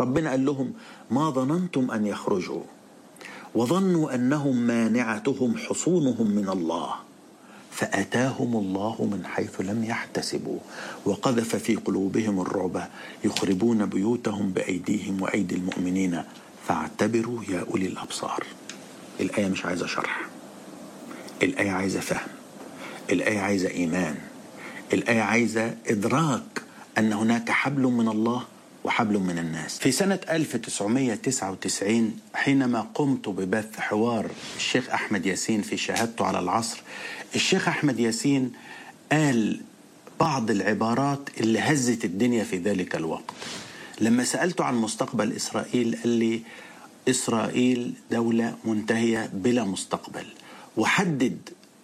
ربنا قال لهم ما ظننتم أن يخرجوا وظنوا أنهم مانعتهم حصونهم من الله فأتاهم الله من حيث لم يحتسبوا وقذف في قلوبهم الرعب يخربون بيوتهم بأيديهم وأيدي المؤمنين فاعتبروا يا أولي الأبصار الآية مش عايزة شرح الآية عايزة فهم الآية عايزة إيمان الآية عايزة إدراك أن هناك حبل من الله وحبل من الناس في سنة 1999 حينما قمت ببث حوار الشيخ أحمد ياسين في شهادته على العصر الشيخ أحمد ياسين قال بعض العبارات اللي هزت الدنيا في ذلك الوقت لما سألته عن مستقبل إسرائيل قال لي إسرائيل دولة منتهية بلا مستقبل وحدد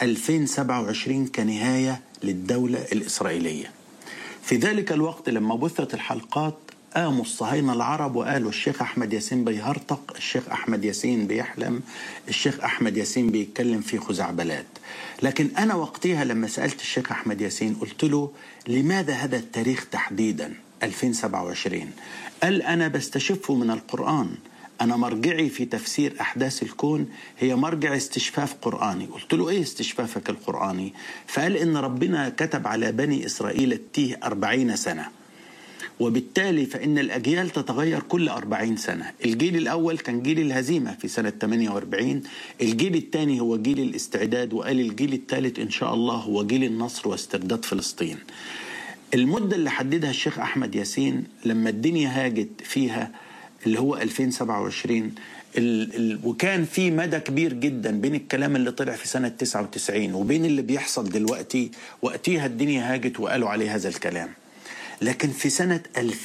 2027 كنهاية للدولة الإسرائيلية في ذلك الوقت لما بثت الحلقات قاموا الصهاينة العرب وقالوا الشيخ أحمد ياسين بيهرطق الشيخ أحمد ياسين بيحلم الشيخ أحمد ياسين بيتكلم في خزعبلات لكن أنا وقتها لما سألت الشيخ أحمد ياسين قلت له لماذا هذا التاريخ تحديدا 2027 قال أنا بستشفه من القرآن أنا مرجعي في تفسير أحداث الكون هي مرجع استشفاف قرآني قلت له إيه استشفافك القرآني فقال إن ربنا كتب على بني إسرائيل التيه أربعين سنة وبالتالي فإن الأجيال تتغير كل أربعين سنة الجيل الأول كان جيل الهزيمة في سنة 48 الجيل الثاني هو جيل الاستعداد وقال الجيل الثالث إن شاء الله هو جيل النصر واسترداد فلسطين المدة اللي حددها الشيخ أحمد ياسين لما الدنيا هاجت فيها اللي هو 2027 ال ال وكان في مدى كبير جدا بين الكلام اللي طلع في سنة 99 وبين اللي بيحصل دلوقتي وقتها الدنيا هاجت وقالوا عليه هذا الكلام لكن في سنة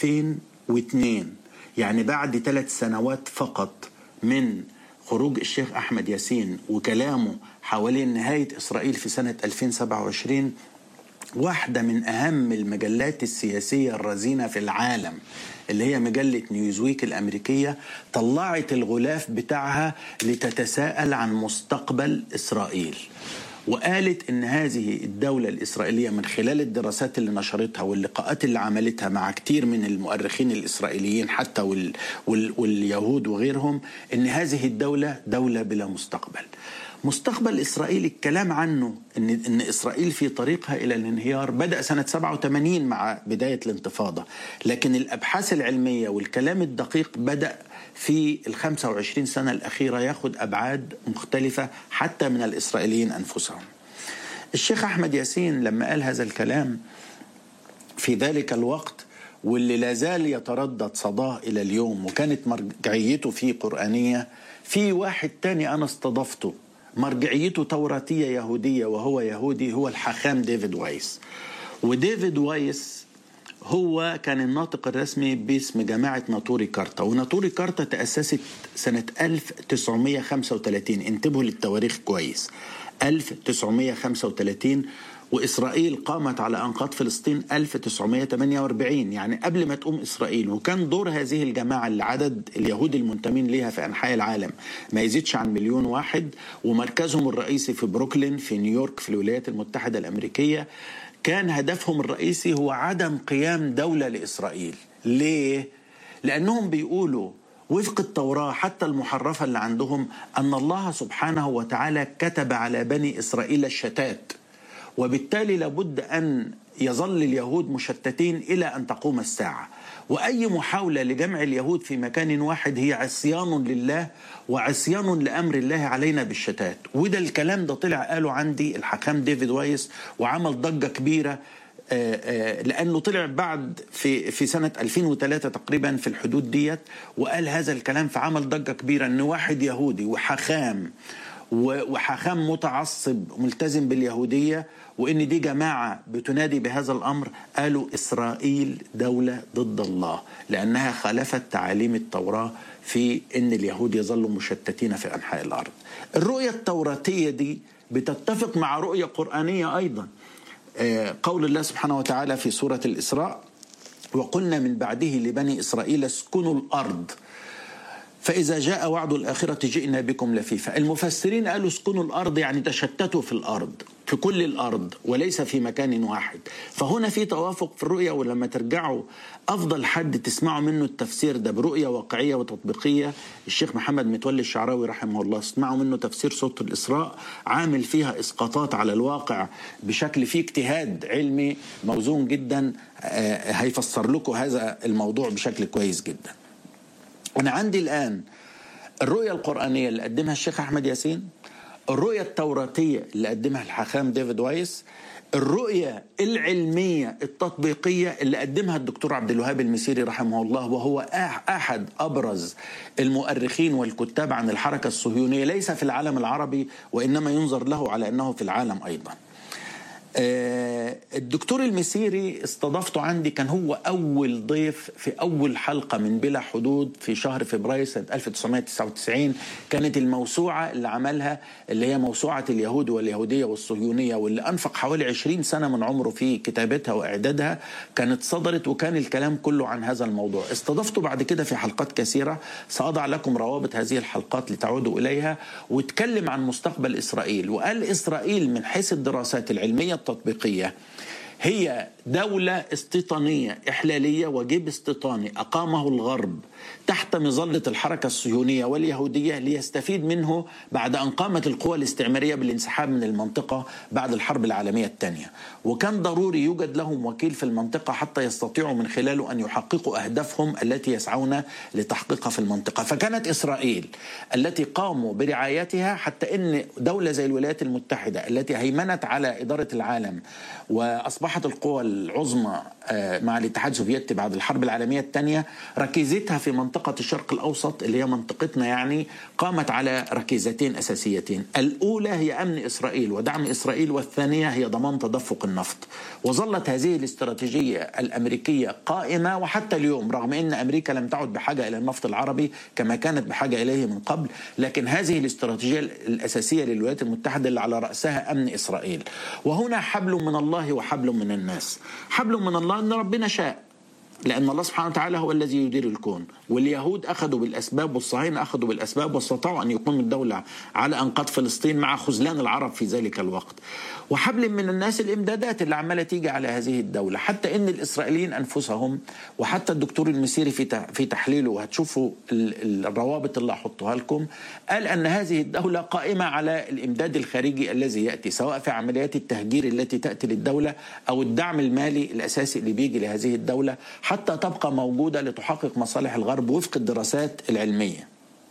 2002 يعني بعد ثلاث سنوات فقط من خروج الشيخ أحمد ياسين وكلامه حوالين نهاية إسرائيل في سنة 2027 واحدة من أهم المجلات السياسية الرزينة في العالم اللي هي مجلة نيوزويك الأمريكية طلعت الغلاف بتاعها لتتساءل عن مستقبل إسرائيل وقالت ان هذه الدولة الإسرائيلية من خلال الدراسات اللي نشرتها واللقاءات اللي عملتها مع كتير من المؤرخين الإسرائيليين حتى وال وال واليهود وغيرهم ان هذه الدولة دولة بلا مستقبل مستقبل إسرائيل الكلام عنه إن, إن إسرائيل في طريقها إلى الانهيار بدأ سنة 87 مع بداية الانتفاضة لكن الأبحاث العلمية والكلام الدقيق بدأ في ال 25 سنة الأخيرة ياخد أبعاد مختلفة حتى من الإسرائيليين أنفسهم الشيخ أحمد ياسين لما قال هذا الكلام في ذلك الوقت واللي لا زال يتردد صداه إلى اليوم وكانت مرجعيته فيه قرآنية في واحد تاني أنا استضفته مرجعيته توراتية يهودية وهو يهودي هو الحاخام ديفيد وايس وديفيد وايس هو كان الناطق الرسمي باسم جماعة ناطوري كارتا وناطوري كارتا تأسست سنة 1935 انتبهوا للتواريخ كويس 1935 وإسرائيل قامت على أنقاض فلسطين 1948 يعني قبل ما تقوم إسرائيل وكان دور هذه الجماعة اللي عدد اليهود المنتمين لها في أنحاء العالم ما يزيدش عن مليون واحد ومركزهم الرئيسي في بروكلين في نيويورك في الولايات المتحدة الأمريكية كان هدفهم الرئيسي هو عدم قيام دولة لإسرائيل ليه؟ لأنهم بيقولوا وفق التوراة حتى المحرفة اللي عندهم أن الله سبحانه وتعالى كتب على بني إسرائيل الشتات وبالتالي لابد أن يظل اليهود مشتتين إلى أن تقوم الساعة وأي محاولة لجمع اليهود في مكان واحد هي عصيان لله وعصيان لأمر الله علينا بالشتات وده الكلام ده طلع قاله عندي الحكام ديفيد وايس وعمل ضجة كبيرة لانه طلع بعد في في سنه 2003 تقريبا في الحدود ديت وقال هذا الكلام فعمل ضجه كبيره ان واحد يهودي وحخام وحاخام متعصب ملتزم باليهوديه وان دي جماعه بتنادي بهذا الامر قالوا اسرائيل دوله ضد الله لانها خالفت تعاليم التوراه في ان اليهود يظلوا مشتتين في انحاء الارض. الرؤيه التوراتيه دي بتتفق مع رؤيه قرانيه ايضا. قول الله سبحانه وتعالى في سوره الاسراء وقلنا من بعده لبني اسرائيل اسكنوا الارض فإذا جاء وعد الآخرة جئنا بكم لفيفا المفسرين قالوا اسكنوا الأرض يعني تشتتوا في الأرض في كل الأرض وليس في مكان واحد فهنا في توافق في الرؤية ولما ترجعوا أفضل حد تسمعوا منه التفسير ده برؤية واقعية وتطبيقية الشيخ محمد متولي الشعراوي رحمه الله اسمعوا منه تفسير صوت الإسراء عامل فيها إسقاطات على الواقع بشكل فيه اجتهاد علمي موزون جدا هيفسر لكم هذا الموضوع بشكل كويس جدا أنا عندي الآن الرؤية القرآنية اللي قدمها الشيخ أحمد ياسين الرؤية التوراتية اللي قدمها الحاخام ديفيد وايس الرؤية العلمية التطبيقية اللي قدمها الدكتور عبد الوهاب المسيري رحمه الله وهو أحد أبرز المؤرخين والكتاب عن الحركة الصهيونية ليس في العالم العربي وإنما ينظر له على أنه في العالم أيضاً الدكتور المسيري استضافته عندي كان هو أول ضيف في أول حلقة من بلا حدود في شهر فبراير سنة 1999 كانت الموسوعة اللي عملها اللي هي موسوعة اليهود واليهودية والصهيونية واللي أنفق حوالي 20 سنة من عمره في كتابتها وإعدادها كانت صدرت وكان الكلام كله عن هذا الموضوع استضفته بعد كده في حلقات كثيرة سأضع لكم روابط هذه الحلقات لتعودوا إليها واتكلم عن مستقبل إسرائيل وقال إسرائيل من حيث الدراسات العلمية التطبيقية هي دولة استيطانية إحلالية وجيب استيطاني أقامه الغرب تحت مظلة الحركة الصهيونية واليهودية ليستفيد منه بعد أن قامت القوى الاستعمارية بالانسحاب من المنطقة بعد الحرب العالمية الثانية وكان ضروري يوجد لهم وكيل في المنطقة حتى يستطيعوا من خلاله أن يحققوا أهدافهم التي يسعون لتحقيقها في المنطقة فكانت إسرائيل التي قاموا برعايتها حتى أن دولة زي الولايات المتحدة التي هيمنت على إدارة العالم وأصبحت القوى العظمى مع الاتحاد السوفيتي بعد الحرب العالمية الثانية ركيزتها في منطقة الشرق الأوسط اللي هي منطقتنا يعني قامت على ركيزتين أساسيتين الأولى هي أمن إسرائيل ودعم إسرائيل والثانية هي ضمان تدفق النفط وظلت هذه الاستراتيجية الأمريكية قائمة وحتى اليوم رغم أن أمريكا لم تعد بحاجة إلى النفط العربي كما كانت بحاجة إليه من قبل لكن هذه الاستراتيجية الأساسية للولايات المتحدة اللي على رأسها أمن إسرائيل وهنا حبل من الله وحبل من الناس حبل من الله أن ربنا شاء لأن الله سبحانه وتعالى هو الذي يدير الكون واليهود أخذوا بالأسباب والصهاينة أخذوا بالأسباب واستطاعوا أن يقوموا الدولة على أنقاض فلسطين مع خذلان العرب في ذلك الوقت وحبل من الناس الإمدادات اللي عمالة تيجي على هذه الدولة حتى إن الإسرائيليين أنفسهم وحتى الدكتور المسيري في في تحليله وهتشوفوا الروابط اللي هحطها لكم قال أن هذه الدولة قائمة على الإمداد الخارجي الذي يأتي سواء في عمليات التهجير التي تأتي للدولة أو الدعم المالي الأساسي اللي بيجي لهذه الدولة حتى تبقى موجودة لتحقق مصالح الغرب وفق الدراسات العلمية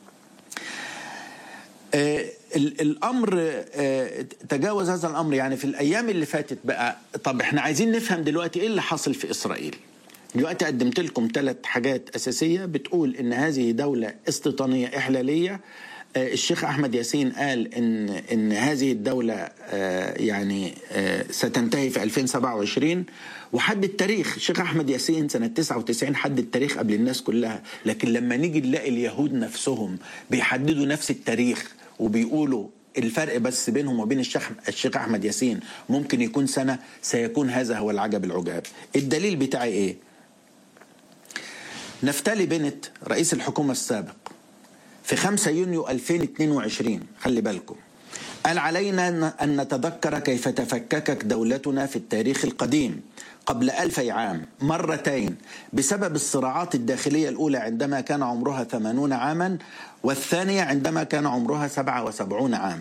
آه الامر آه تجاوز هذا الامر يعني في الايام اللي فاتت بقى طب احنا عايزين نفهم دلوقتي ايه اللي حصل في اسرائيل دلوقتي قدمت لكم ثلاث حاجات اساسيه بتقول ان هذه دوله استيطانيه احلاليه الشيخ احمد ياسين قال ان ان هذه الدوله يعني ستنتهي في 2027 وحد التاريخ الشيخ احمد ياسين سنه 99 حد التاريخ قبل الناس كلها لكن لما نيجي نلاقي اليهود نفسهم بيحددوا نفس التاريخ وبيقولوا الفرق بس بينهم وبين الشيخ الشيخ احمد ياسين ممكن يكون سنه سيكون هذا هو العجب العجاب الدليل بتاعي ايه نفتالي بنت رئيس الحكومه السابق في 5 يونيو 2022 خلي بالكم قال علينا أن نتذكر كيف تفككت دولتنا في التاريخ القديم قبل ألفي عام مرتين بسبب الصراعات الداخلية الأولى عندما كان عمرها ثمانون عاما والثانية عندما كان عمرها سبعة وسبعون عام